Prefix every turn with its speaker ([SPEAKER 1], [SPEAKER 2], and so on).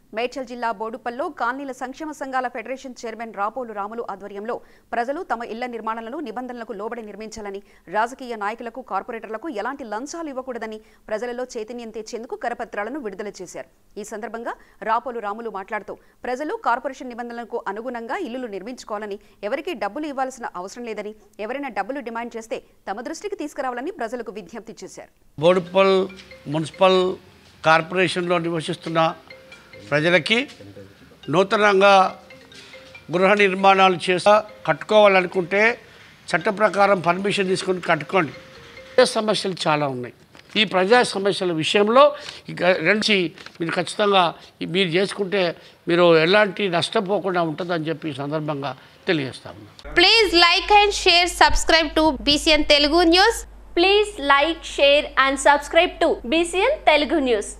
[SPEAKER 1] మేడ్చల్ జిల్లా బోడుపల్లో కాలనీల సంక్షేమ సంఘాల ఫెడరేషన్ చైర్మన్ రాపోలు రాములు ఆధ్వర్యంలో ప్రజలు తమ ఇళ్ల నిర్మాణాలను నిబంధనలకు లోబడి నిర్మించాలని రాజకీయ నాయకులకు కార్పొరేటర్లకు ఎలాంటి లంచాలు ఇవ్వకూడదని ప్రజలలో చైతన్యం తెచ్చేందుకు కరపత్రాలను విడుదల చేశారు ఈ సందర్భంగా రాపోలు రాములు మాట్లాడుతూ ప్రజలు కార్పొరేషన్ నిబంధనలకు అనుగుణంగా ఇల్లులు నిర్మించుకోవాలని ఎవరికీ డబ్బులు ఇవ్వాల్సిన అవసరం లేదని ఎవరైనా డబ్బులు డిమాండ్ చేస్తే తమ దృష్టికి తీసుకురావాలని ప్రజలకు విజ్ఞప్తి చేశారు
[SPEAKER 2] బోడుపల్ మున్సిపల్ కార్పొరేషన్లో నివసిస్తున్న ప్రజలకి నూతనంగా గృహ నిర్మాణాలు చేస్తా కట్టుకోవాలనుకుంటే చట్ట ప్రకారం పర్మిషన్ తీసుకొని కట్టుకోండి ప్రజా సమస్యలు చాలా ఉన్నాయి ఈ ప్రజా సమస్యల విషయంలో ఇక రెండు మీరు ఖచ్చితంగా ఈ మీరు చేసుకుంటే మీరు ఎలాంటి నష్టపోకుండా ఉంటుందని చెప్పి ఈ సందర్భంగా తెలియజేస్తాము
[SPEAKER 3] Please like and share, subscribe to BCN Telugu News.
[SPEAKER 4] Please like, share and subscribe to BCN Telugu News.